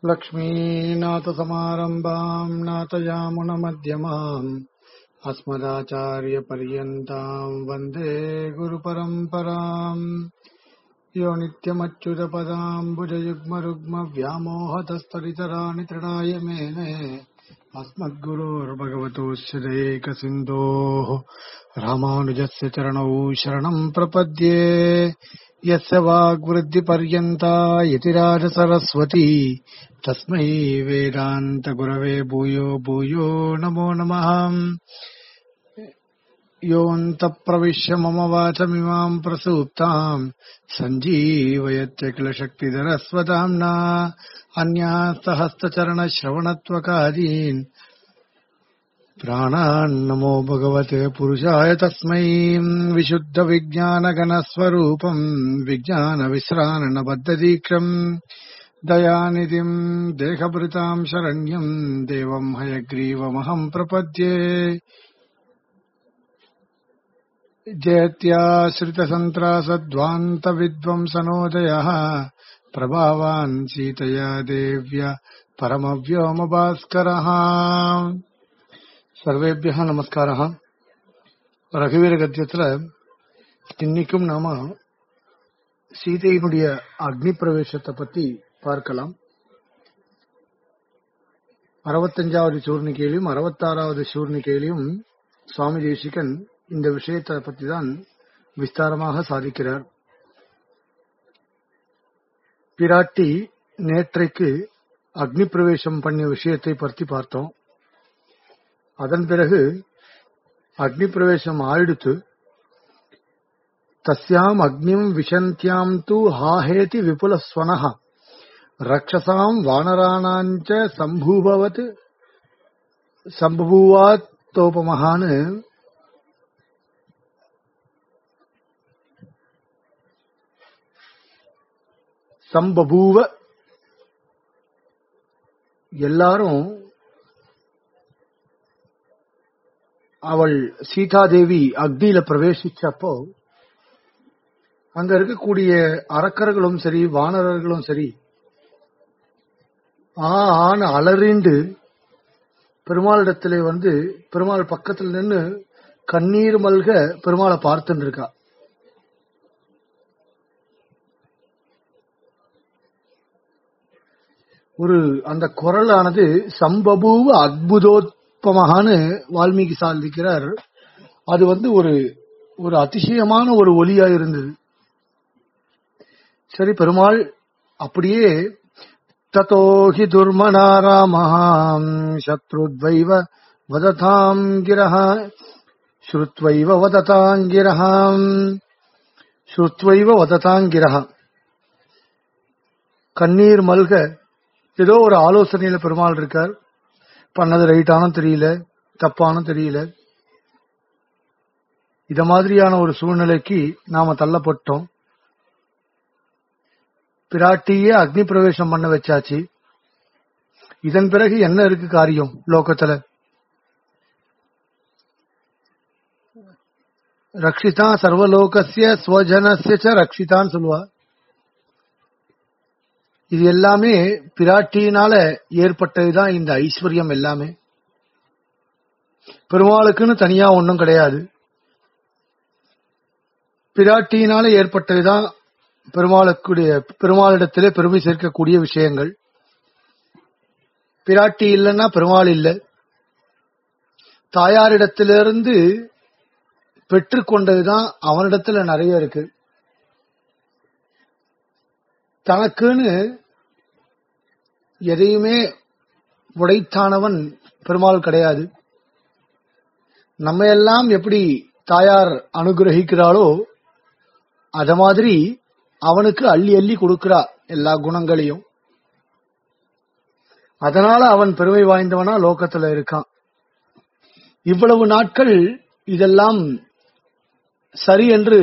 लक्ष्मीनाथसमारम्भाम् नाथयामुनमध्यमाम् अस्मदाचार्यपर्यन्ताम् वन्दे गुरुपरम्पराम् यो नित्यमच्युतपदाम्बुजयुग्मरुग्मव्यामोहतस्तरितराणि तृणाय मेने अस्मद्गुरोर्भगवतोऽस्य देकसिन्धोः रामानुजस्य चरणौ शरणम् प्रपद्ये यस्य वाग्वृद्धिपर्यन्ता यतिराजसरस्वती तस्मै वेदान्तगुरवे भूयो भूयो नमो नमः योऽन्तप्रविश्य मम वाचमिमाम् प्रसूप्ताम् सञ्जीवयत्य किल शक्तिधरस्वताम्ना अन्यास्तहस्तचरणश्रवणत्वकादीन् प्राणान्नमो भगवते पुरुषाय तस्मै विशुद्धविज्ञानगणस्वरूपम् विज्ञानविश्राणबद्धदीक्षम् दयानिधिम् देहभृताम् शरण्यम् देवम् हयग्रीवमहम् प्रपद्ये जयत्याश्रितसन्त्रासध्वान्तविद्वंसनोदयः प्रभावान् सीतया देव्य परमव्योमभास्करः சர்வேபியா நமஸ்காரா ரகுவீர கத்தியத்துல இன்னைக்கும் நாம சீதையினுடைய அக்னி பிரவேசத்தை பத்தி பார்க்கலாம் அறுபத்தஞ்சாவது சூர்ணிக்கையிலும் அறுபத்தாறாவது சூர்ணிக்கையிலும் சுவாமி தேசிகன் இந்த விஷயத்தை பத்தி தான் விஸ்தாரமாக சாதிக்கிறார் பிராட்டி நேற்றைக்கு அக்னி பிரவேசம் பண்ணிய விஷயத்தை பற்றி பார்த்தோம் அதன் பிறகு அக்னி பிரவேசம் ஆயிடுத்து தஸ்யாம் அக்னிம் விஷந்தியாம் தூ ஹாஹேதி விபுல ஸ்வனஹ ரக்ஷசாம் வானராணாஞ்ச சம்பூபவத் சம்பூவாத்தோபமகான்னு சம்பபூவ எல்லாரும் அவள் சீதாதேவி அக்னியில பிரவேசிச்சப்போ அங்க இருக்கக்கூடிய அரக்கர்களும் சரி வானரர்களும் சரி ஆ ஆன அலறிண்டு பெருமாளிடத்திலே வந்து பெருமாள் பக்கத்துல நின்று கண்ணீர் மல்க பெருமாளை பார்த்துட்டு இருக்கா ஒரு அந்த குரலானது சம்பபூவ அத்புதோத்பமகான்னு வால்மீகி சாதிக்கிறார் அது வந்து ஒரு ஒரு அதிசயமான ஒரு ஒலியா இருந்தது சரி பெருமாள் அப்படியே தத்தோஹி துர்மனாராமஹாம் சத்ருத்வைவ வததாம் கிரஹ ஸ்ருத்வைவ வததாங்கிரஹாம் ஸ்ருத்வைவ வததாங்கிரஹ கண்ணீர் மல்க ஏதோ ஒரு ஆலோசனையில பெருமாள் இருக்கார் பண்ணது ரைட்டானும் தெரியல தப்பானும் தெரியல இத மாதிரியான ஒரு சூழ்நிலைக்கு நாம தள்ளப்பட்டோம் பிராட்டியே அக்னி பிரவேசம் பண்ண வச்சாச்சு இதன் பிறகு என்ன இருக்கு காரியம் லோகத்துல ரக்ஷிதா சர்வலோகசிய ஸ்வஜனசிய ரக்ஷிதான்னு சொல்லுவா இது எல்லாமே பிராட்டியினால ஏற்பட்டதுதான் இந்த ஐஸ்வர்யம் எல்லாமே பெருமாளுக்குன்னு தனியா ஒன்றும் கிடையாது பிராட்டியினால ஏற்பட்டதுதான் பெருமாளுக்குடைய பெருமாளிடத்திலே பெருமை சேர்க்கக்கூடிய விஷயங்கள் பிராட்டி இல்லைன்னா பெருமாள் இல்லை தாயாரிடத்திலிருந்து பெற்றுக்கொண்டதுதான் அவனிடத்துல நிறைய இருக்கு தனக்குன்னு எதையுமே உடைத்தானவன் பெருமாள் கிடையாது நம்ம எல்லாம் எப்படி தாயார் அனுகிரகிக்கிறாளோ அத மாதிரி அவனுக்கு அள்ளி அள்ளி கொடுக்கிறா எல்லா குணங்களையும் அதனால அவன் பெருமை வாய்ந்தவனா லோகத்துல இருக்கான் இவ்வளவு நாட்கள் இதெல்லாம் சரி என்று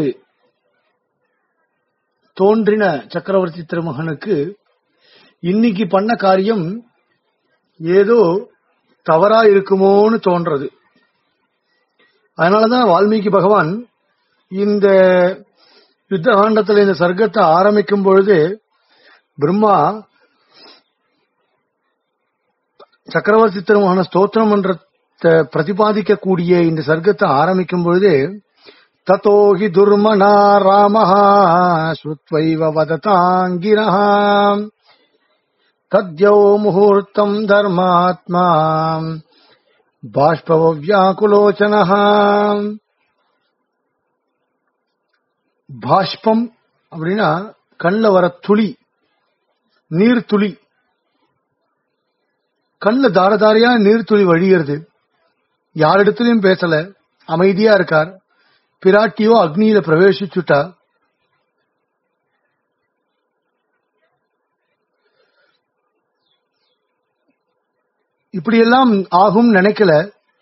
தோன்றின சக்கரவர்த்தி திருமகனுக்கு இன்னைக்கு பண்ண காரியம் ஏதோ தவறா இருக்குமோன்னு தோன்றது அதனாலதான் வால்மீகி பகவான் இந்த யுத்த காண்டத்துல இந்த சர்க்கத்தை ஆரம்பிக்கும் பொழுது பிரம்மா சக்கரவர்த்தி திருமகன ஸ்தோத்திரம் என்ற பிரதிபாதிக்கக்கூடிய இந்த சர்க்கத்தை ஆரம்பிக்கும் பொழுதே தத்தோ ஹி துர்மனா ராமஹா ஸ்ருத்வைவ வததாங்கிரஹ தத்யோ முகூர்த்தம் தர்மாத்மா பாஷ்பவ்யாக்குலோச்சனஹ பாஷ்பம் அப்படின்னா கண்ணில் வர துளி நீர் துளி கண்ணில் தார தாரையா நீர் துளி வழிகிறது யாரிடத்திலையும் பேசல அமைதியா இருக்கார் பிராட்டியோ அக்னியில பிரவேசிச்சுட்டா இப்படியெல்லாம் ஆகும் நினைக்கல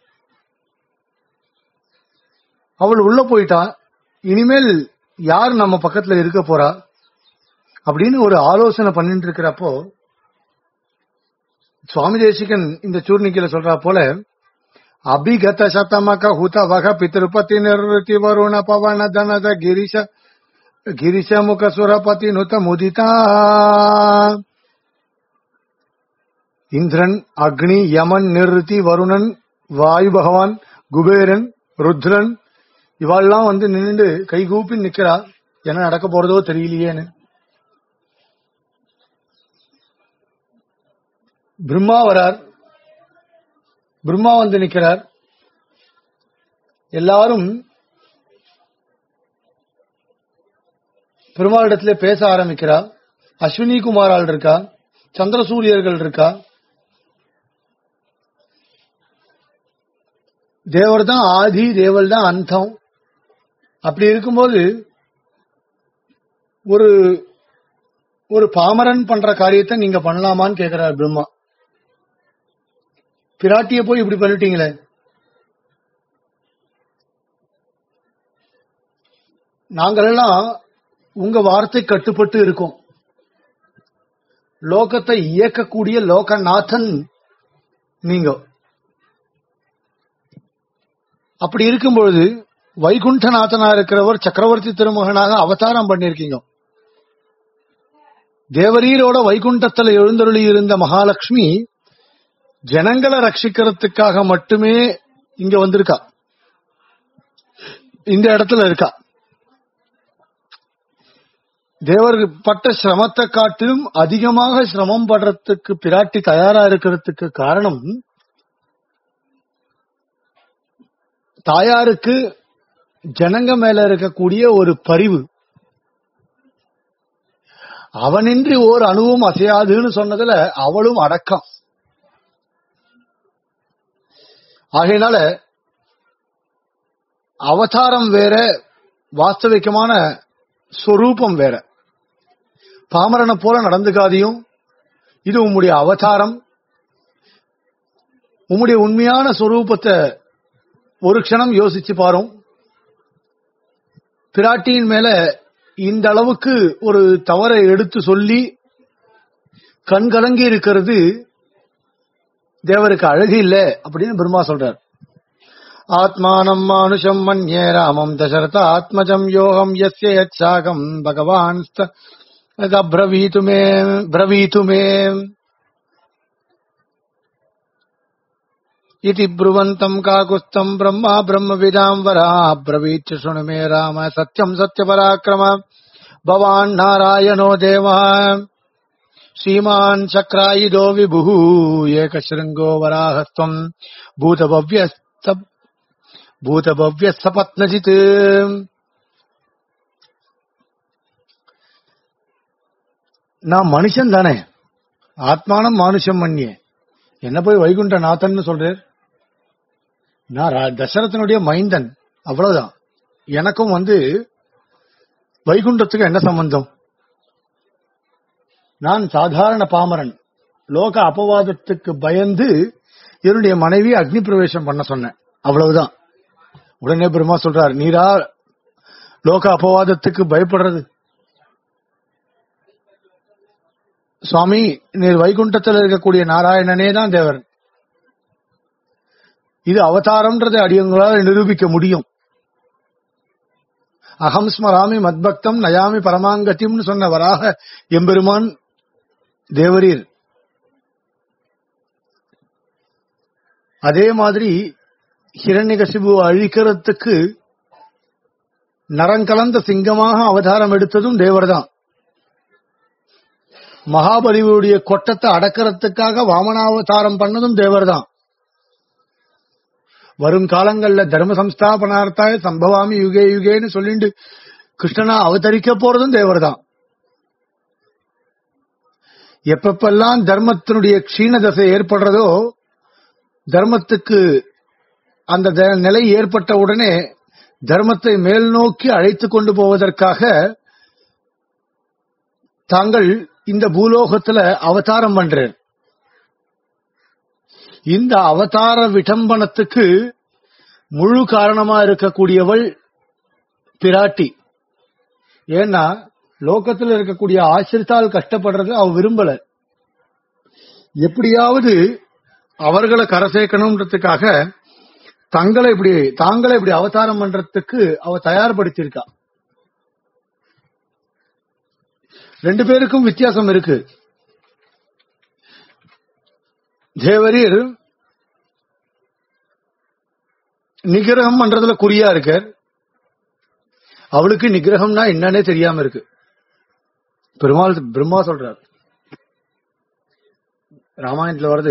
அவள் உள்ள போயிட்டா இனிமேல் யார் நம்ம பக்கத்துல இருக்க போறா அப்படின்னு ஒரு ஆலோசனை பண்ணிட்டு இருக்கிறப்போ சுவாமி தேசிகன் இந்த சூர்ணிக்கையில சொல்றா போல அபிகத சதமக ஹுத வக பித்ருபதி நிருத்தி வருண பவன தனத கிரிஷ கிரிஷ முக சுரபதி நுத முதிதா இந்திரன் அக்னி யமன் நிறுத்தி வருணன் வாயு பகவான் குபேரன் ருத்ரன் இவாள்லாம் வந்து நின்று கைகூப்பி நிக்கிறா என்ன நடக்க போறதோ தெரியலையேன்னு பிரம்மா வரார் பிரம்மா வந்து நிக்கிறார் எல்லாரும் பெருமாளிடத்துல பேச ஆரம்பிக்கிறா அஸ்வினி குமாரால் இருக்கா சந்திரசூரியர்கள் இருக்கா தேவர் தான் ஆதி தேவல் தான் அந்தம் அப்படி இருக்கும்போது ஒரு ஒரு பாமரன் பண்ற காரியத்தை நீங்க பண்ணலாமான்னு கேக்குறார் பிரம்மா பிராட்டிய போய் இப்படி பண்ணிட்டீங்களே நாங்களெல்லாம் உங்க வார்த்தை கட்டுப்பட்டு இருக்கோம் லோகத்தை இயக்கக்கூடிய லோகநாதன் நீங்க அப்படி இருக்கும் பொழுது வைகுண்டநாதனா இருக்கிறவர் சக்கரவர்த்தி திருமகனாக அவதாரம் பண்ணிருக்கீங்க தேவரீரோட வைகுண்டத்துல எழுந்தருளி இருந்த மகாலட்சுமி ஜனங்களை ரட்சிக்கிறதுக்காக மட்டுமே இங்க வந்திருக்கா இந்த இடத்துல இருக்கா தேவர் பட்ட சிரமத்தை காட்டிலும் அதிகமாக சிரமம் படுறதுக்கு பிராட்டி தயாரா இருக்கிறதுக்கு காரணம் தாயாருக்கு ஜனங்க மேல இருக்கக்கூடிய ஒரு பரிவு அவனின்றி ஓர் அணுவும் அசையாதுன்னு சொன்னதுல அவளும் அடக்கம் ஆகையினால அவதாரம் வேற வாஸ்தவிகமான சொரூபம் வேற பாமரனை போல நடந்துக்காதையும் இது உம்முடைய அவதாரம் உம்முடைய உண்மையான சொரூபத்தை ஒரு க்ஷணம் யோசிச்சு பாரும் பிராட்டியின் மேல இந்த அளவுக்கு ஒரு தவறை எடுத்து சொல்லி கண் கலங்கி இருக்கிறது தேவருக்கு அழகு இல்ல அப்படின்னு பிரம்மா சொல்றார் ஆத்மானம் மானுஷம் மன்யே ராமம் தசரத ஆத்மஜம் யோகம் எஸ்ய யச்சாகம் பகவான் பிரவீத்து மே பிரவீத்து மே इति ब्रुवन्तम् काकुत्स्थम् ब्रह्मा ब्रह्मविदाम् वरा ब्रवीच्च शृणु मे राम सत्यम् सत्यपराक्रम भवान् नारायणो देवः श्रीमान् चक्रायुधो विभुः एकशृङ्गो वराहस्त्वम् भूतभव्यस्त भूतभव्यस्तपत्नजित् நான் மனுஷன் தானே ஆத்மானம் மானுஷம் மன்னியே என்ன போய் வைகுண்ட நாதன் சொல்றார் நான் ரா- தசரதனுடைய மைந்தன் அவ்வளவுதான் எனக்கும் வந்து வைகுண்டத்துக்கு என்ன சம்பந்தம் நான் சாதாரண பாமரன் லோக அபவாதத்துக்கு பயந்து என்னுடைய மனைவி அக்னி பிரவேசம் பண்ண சொன்னேன் அவ்வளவுதான் உடனே பெருமா சொல்றார் நீரா லோக அபவாதத்துக்கு பயப்படுறது சுவாமி நீர் வைகுண்டத்தில் இருக்கக்கூடிய நாராயணனே தான் தேவர் இது அவதாரம்ன்றதை அடியங்களால் நிரூபிக்க முடியும் அகம் ஸ்மராமி மத்பக்தம் நயாமி பரமாங்கத்தியம்னு சொன்ன வராக எம்பெருமான் தேவரீர் அதே மாதிரி ஹிரண்யகசிபு அழிக்கிறதுக்கு நரங்கலந்த சிங்கமாக அவதாரம் எடுத்ததும் தேவர்தான் மகாபலியுடைய கொட்டத்தை அடக்கிறதுக்காக வாமனாவதாரம் பண்ணதும் தேவர்தான் வரும் காலங்கள்ல தர்ம சம்ஸ்தாபனார்த்தாய சம்பவாமி யுகே யுகேன்னு சொல்லிட்டு கிருஷ்ணனா அவதரிக்க போறதும் தேவர்தான் எப்பப்பெல்லாம் தர்மத்தினுடைய க்ஷீண தசை ஏற்படுறதோ தர்மத்துக்கு அந்த த- நிலை ஏற்பட்ட உடனே தர்மத்தை மேல் நோக்கி அழைத்து கொண்டு போவதற்காக தாங்கள் இந்த பூலோகத்துல அவதாரம் பண்றேன் இந்த அவதார விடம்பனத்துக்கு முழு காரணமா இருக்கக்கூடியவள் பிராட்டி ஏன்னா லோகத்துல இருக்கக்கூடிய ஆசிரித்தால் கஷ்டப்படுறது அவ விரும்பல எப்படியாவது அவர்களை கரை சேர்க்கணும்ன்றதுக்காக தங்களை இப்படி தாங்களை இப்படி அவதாரம் பண்றதுக்கு அவ தயார்படுத்தியிருக்கா ரெண்டு பேருக்கும் வித்தியாசம் இருக்கு தேவரீர் நிகிரகம் பண்றதுல குறியா இருக்கார் அவளுக்கு நிகிரகம்னா என்னன்னே தெரியாம இருக்கு பெருமாள் பிரம்மா சொல்றார் ராமாயணத்துல வருது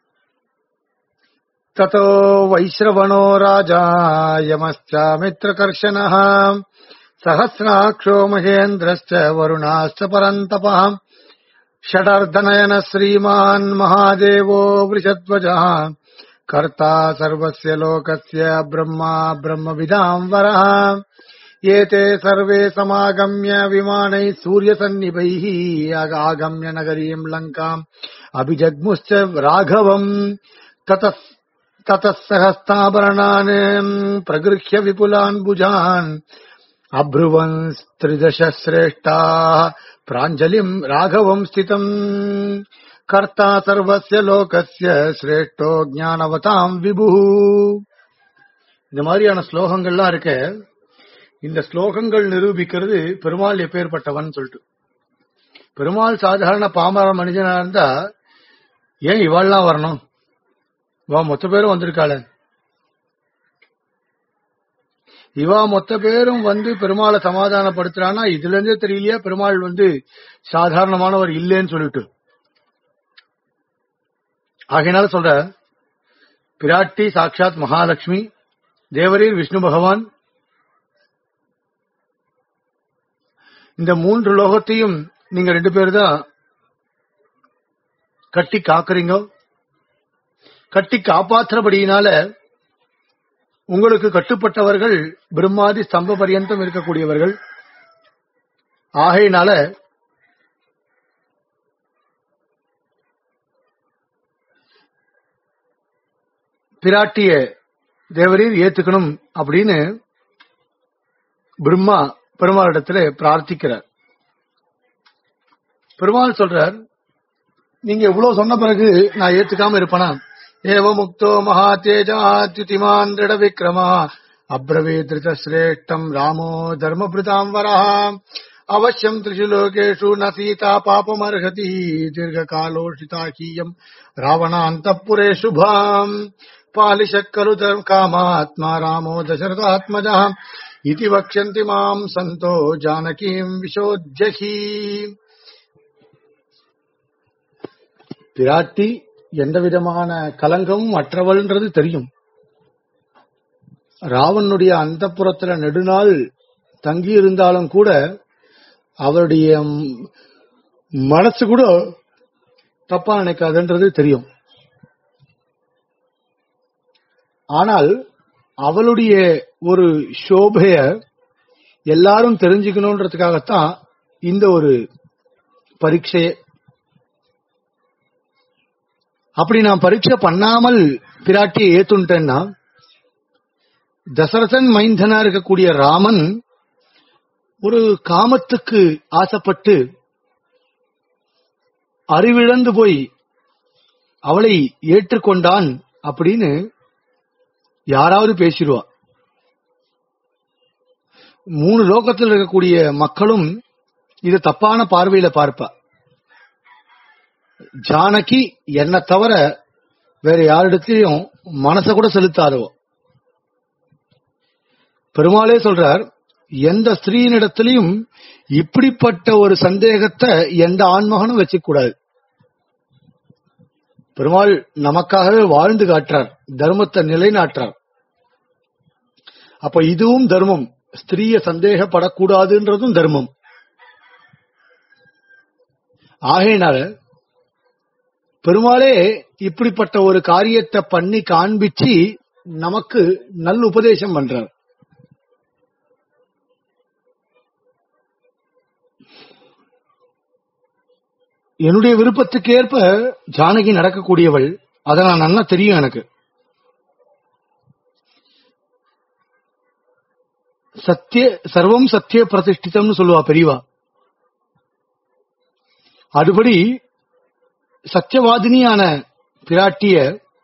ததோ வைஸ்ரவணோ ராஜா யமஸ்சாமித்ரகர்ஷணः சஹசிராட்சோ மகேந்திரश्च வருணாश्च பரந்தபः षडर्धनयन श्रीमान् महादेवो वृषध्वजः कर्ता सर्वस्य लोकस्य ब्रह्मा ब्रह्मविदाम् वरः एते सर्वे समागम्य विमानैः सूर्यसन्निभैः आगम्य नगरीम् लङ्काम् अभिजग्मुश्च राघवम् ततः ततः सहस्ताभरणान् प्रगृह्य विपुलान् भुजान् अब्रुवन् त्रिदश श्रेष्ठाः प्राञ्जलिम् राघवम् स्थितम् कर्ता सर्वस्य लोकस्य श्रेष्ठो ஞானவதாம் விபு இந்த மாதிரியான ஸ்லோகங்கள்லாம் இருக்க இந்த ஸ்லோகங்கள் நிரூபிக்கிறது பெருமாள் எப்பேற்பட்டவன் சொல்லிட்டு பெருமாள் சாதாரண பாமர மனிதனா இருந்தா ஏன் இவாள்லாம் வரணும் இவா மொத்த பேரும் வந்திருக்காளே இவா மொத்த பேரும் வந்து பெருமாளை சமாதானப்படுத்துறானா இதுல இருந்தே தெரியலையா பெருமாள் வந்து சாதாரணமானவர் இல்லைன்னு சொல்லிட்டு ஆகையினால சொல்ற பிராட்டி சாட்சாத் மகாலட்சுமி தேவரீர் விஷ்ணு பகவான் இந்த மூன்று லோகத்தையும் நீங்க ரெண்டு பேர் தான் கட்டி காக்குறீங்க கட்டி காப்பாற்றுறபடியினால உங்களுக்கு கட்டுப்பட்டவர்கள் பிரம்மாதி ஸ்தம்ப பரியந்தம் இருக்கக்கூடியவர்கள் ஆகையினால பிராட்டிய தேவரீர் ஏத்துக்கணும் அப்படின்னு பிரம்மா பெருமாளிடத்துல பிரார்த்திக்கிறார் பெருமாள் சொல்றார் நீங்க இவ்வளவு சொன்ன பிறகு நான் ஏத்துக்காம இருப்பனா ஏவ முக்தோ மகா தேஜாத்யுதிமான் திருட விக்ரமா அப்ரவே திருத சிரேஷ்டம் ராமோ தர்மபிருதாம் வரா அவசியம் திரிஷு லோகேஷு ந சீதா பாபமர்ஹதி தீர்காலோஷிதாக்கீயம் ராவணாந்தப்புரே சுபாம் பாலிஷக்கலு காமாத்மா ராமோ தசரதாத்மஜா இதி வக்ஷந்தி மாம் சந்தோ ஜானகீம் விஷோத்யஹி பிராட்டி எந்த விதமான கலங்கமும் அற்றவள்ன்றது தெரியும் ராவனுடைய அந்த புறத்துல நெடுநாள் தங்கி இருந்தாலும் கூட அவருடைய ம், மனசு கூட தப்பா நினைக்காதுன்றது தெரியும் ஆனால் அவளுடைய ஒரு சோபைய எல்லாரும் தெரிஞ்சுக்கணுன்றதுக்காகத்தான் இந்த ஒரு பரீட்சை அப்படி நான் பரீட்சை பண்ணாமல் பிராட்டியை ஏத்துட்டேன்னா தசரதன் மைந்தனா இருக்கக்கூடிய ராமன் ஒரு காமத்துக்கு ஆசைப்பட்டு அறிவிழந்து போய் அவளை ஏற்றுக்கொண்டான் அப்படின்னு யாராவது பேசிடுவா மூணு லோகத்தில் இருக்கக்கூடிய மக்களும் இது தப்பான பார்வையில பார்ப்பா ஜானகி என்ன தவிர வேற யாரிடத்திலையும் மனசை கூட செலுத்தாதவோ பெருமாளே சொல்றார் எந்த ஸ்திரீனிடத்திலையும் இப்படிப்பட்ட ஒரு சந்தேகத்தை எந்த ஆண்மகனும் வச்சுக்க கூடாது பெருமாள் நமக்காகவே வாழ்ந்து காட்டுறார் தர்மத்தை நிலைநாட்டுறார் அப்ப இதுவும் தர்மம் ஸ்திரீய சந்தேகப்படக்கூடாதுன்றதும் தர்மம் ஆகையினால பெருமாளே இப்படிப்பட்ட ஒரு காரியத்தை பண்ணி காண்பிச்சு நமக்கு நல்ல உபதேசம் பண்றார் என்னுடைய விருப்பத்துக்கு ஏற்ப ஜானகி நடக்கக்கூடியவள் அதை நான் நல்லா தெரியும் எனக்கு சத்திய சர்வம் சத்திய பிரதிஷ்டிதம்னு சொல்லுவா பெரியவா அதுபடி சத்தியவாதினியான பிராட்டிய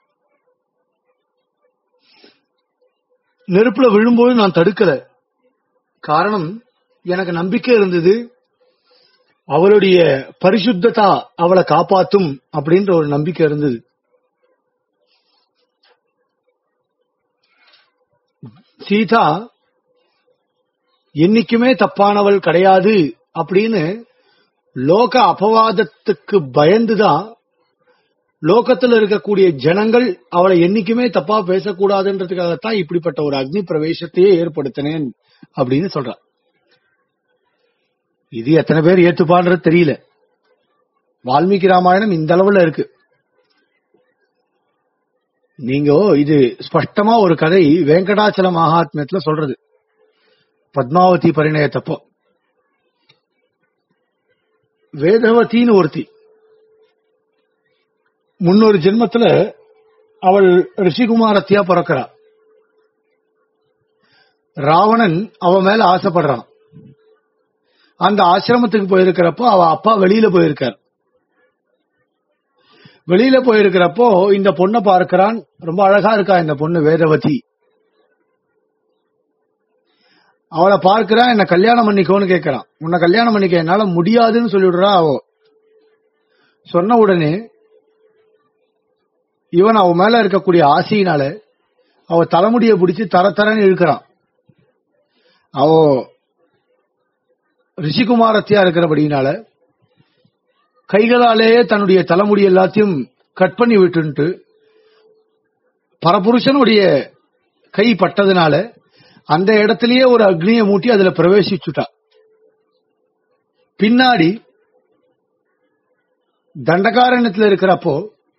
நெருப்புல விழும்போது நான் தடுக்கல காரணம் எனக்கு நம்பிக்கை இருந்தது அவளுடைய பரிசுத்ததா அவளை காப்பாத்தும் அப்படின்ற ஒரு நம்பிக்கை இருந்தது சீதா என்னைக்குமே தப்பானவள் கிடையாது அப்படின்னு லோக அபவாதத்துக்கு பயந்துதான் லோகத்துல இருக்கக்கூடிய ஜனங்கள் அவளை என்னைக்குமே தப்பா பேசக்கூடாதுன்றதுக்காகத்தான் இப்படிப்பட்ட ஒரு அக்னி பிரவேசத்தையே ஏற்படுத்தினேன் அப்படின்னு சொல்றா இது எத்தனை பேர் ஏத்துப்பான்றது தெரியல வால்மீகி ராமாயணம் இந்த அளவுல இருக்கு நீங்க இது ஸ்பஷ்டமா ஒரு கதை வெங்கடாச்சல மகாத்மியத்துல சொல்றது பத்மாவதி பரிணயத்தப்போ வேதவத்தின்னு ஒருத்தி முன்னொரு ஜென்மத்துல அவள் ரிஷிகுமாரத்தியா பிறக்கிறா ராவணன் அவ மேல ஆசைப்படுறான் அந்த ஆசிரமத்துக்கு போயிருக்கிறப்போ அவ அப்பா வெளியில போயிருக்கார் வெளியில போயிருக்கிறப்போ இந்த பொண்ணை பார்க்கிறான் ரொம்ப அழகா இருக்கா இந்த பொண்ணு வேதவதி அவளை பார்க்கிறான் என்ன கல்யாணம் பண்ணிக்கோன்னு கேட்கறான் உன்னை கல்யாணம் பண்ணிக்க என்னால முடியாதுன்னு சொல்லிவிடுறா அவ சொன்ன உடனே இவன் அவ மேல இருக்கக்கூடிய ஆசையினால அவ தலைமுடிய பிடிச்சு தர தரன்னு இழுக்கிறான் அவ ரிஷிகுமாரத்தியா இருக்கிறபடினால கைகளாலேயே தன்னுடைய தலைமுடி எல்லாத்தையும் கட் பண்ணி விட்டுன்ட்டு பரபுருஷனுடைய கை பட்டதுனால அந்த இடத்திலேயே ஒரு அக்னியை மூட்டி அதுல பிரவேசிச்சுட்டா பின்னாடி தண்டகாரண்யத்தில் இருக்கிறப்போ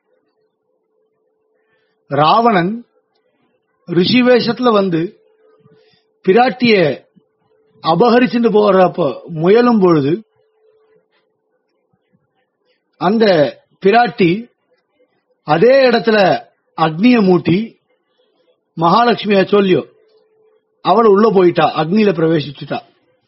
ராவணன் ரிஷி வேஷத்துல வந்து பிராட்டிய அபகரிச்சுட்டு போறப்ப முயலும் பொழுது அந்த பிராட்டி அதே இடத்துல அக்னிய மூட்டி மகாலட்சுமிய சொல்லியோ அவள் உள்ள போயிட்டா அக்னியில பிரவேசிச்சுட்டா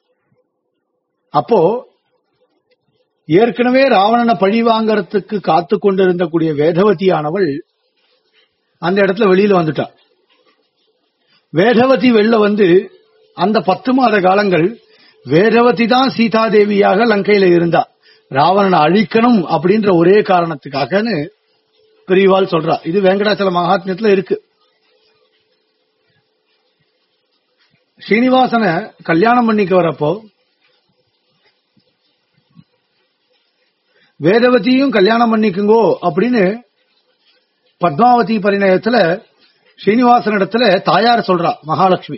அப்போ ஏற்கனவே ராவணனை பழி வாங்கறதுக்கு காத்து கொண்டிருந்த கூடிய வேதவதியானவள் அந்த இடத்துல வெளியில வந்துட்டா வேதவதி வெளில வந்து அந்த பத்து மாத காலங்கள் வேதவதி தான் சீதாதேவியாக லங்கையில இருந்தா ராவணனை அழிக்கணும் அப்படின்ற ஒரே காரணத்துக்காகன்னு பெரியவாள் சொல்றா இது வெங்கடாச்சல மகாத்மியத்துல இருக்கு ஸ்ரீனிவாசனை கல்யாணம் பண்ணிக்க வரப்போ வேதவதியும் கல்யாணம் பண்ணிக்குங்கோ அப்படின்னு பத்மாவதி பரிணயத்துல ஸ்ரீனிவாசனிடத்துல தாயார் சொல்றா மகாலட்சுமி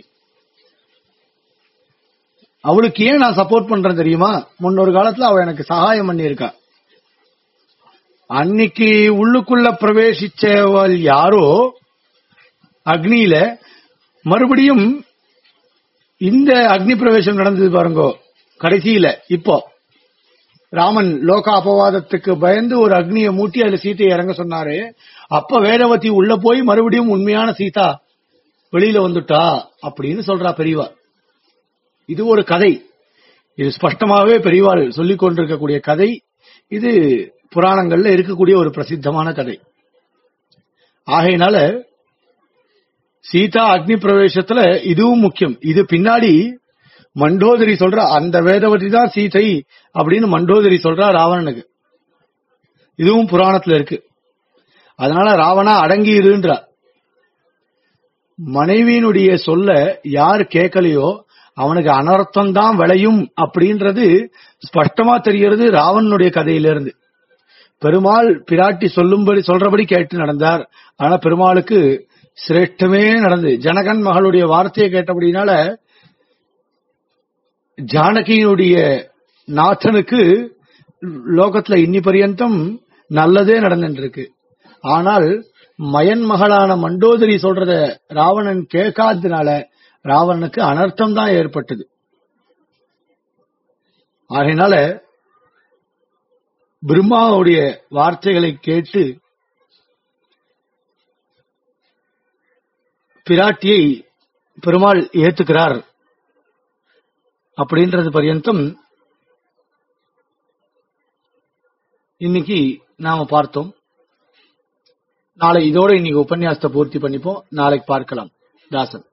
அவளுக்கு ஏன் நான் சப்போர்ட் பண்றேன் தெரியுமா முன்னொரு காலத்துல அவ எனக்கு சகாயம் பண்ணியிருக்கா அன்னைக்கு உள்ளுக்குள்ள பிரவேசிச்சவள் யாரோ அக்னியில மறுபடியும் இந்த அக்னி பிரவேசம் நடந்தது பாருங்கோ கடைசியில இப்போ ராமன் லோக அபவாதத்துக்கு பயந்து ஒரு அக்னியை மூட்டி அதுல சீத்தையை இறங்க சொன்னாரு அப்ப வேதவதி உள்ள போய் மறுபடியும் உண்மையான சீதா வெளியில வந்துட்டா அப்படின்னு சொல்றா பெரியவா இது ஒரு கதை இது ஸ்பஷ்டமாவே பெரியவாள் சொல்லிக் கொண்டிருக்கக்கூடிய கதை இது புராணங்கள்ல இருக்கக்கூடிய ஒரு பிரசித்தமான கதை ஆகையினால சீதா அக்னி பிரவேசத்துல இதுவும் முக்கியம் இது பின்னாடி மண்டோதரி சொல்ற அந்த வேதவதி தான் சீதை அப்படின்னு மண்டோதரி சொல்றா ராவணனுக்கு இதுவும் புராணத்துல இருக்கு அதனால ராவணா அடங்கி இருன்றார் மனைவியினுடைய சொல்ல யார் கேட்கலையோ அவனுக்கு அனர்த்தம் தான் விளையும் அப்படின்றது ஸ்பஷ்டமா தெரிகிறது ராவணனுடைய கதையிலிருந்து பெருமாள் பிராட்டி சொல்லும்படி சொல்றபடி கேட்டு நடந்தார் ஆனா பெருமாளுக்கு சிரேஷ்டமே நடந்து ஜனகன் மகளுடைய வார்த்தையை கேட்டபடினால ஜானகியினுடைய நாத்தனுக்கு லோகத்துல இன்னி பரியந்தம் நல்லதே நடந்துருக்கு ஆனால் மயன் மகளான மண்டோதரி சொல்றத ராவணன் கேட்காததுனால ராவணனுக்கு அனர்த்தம் தான் ஏற்பட்டது ஆகையினால பிரம்மாவுடைய வார்த்தைகளை கேட்டு பிராட்டியை பெருமாள் ஏத்துக்கிறார் அப்படின்றது பர்யந்தம் இன்னைக்கு நாம பார்த்தோம் நாளை இதோட இன்னைக்கு உபன்யாசத்தை பூர்த்தி பண்ணிப்போம் நாளைக்கு பார்க்கலாம் தாசன்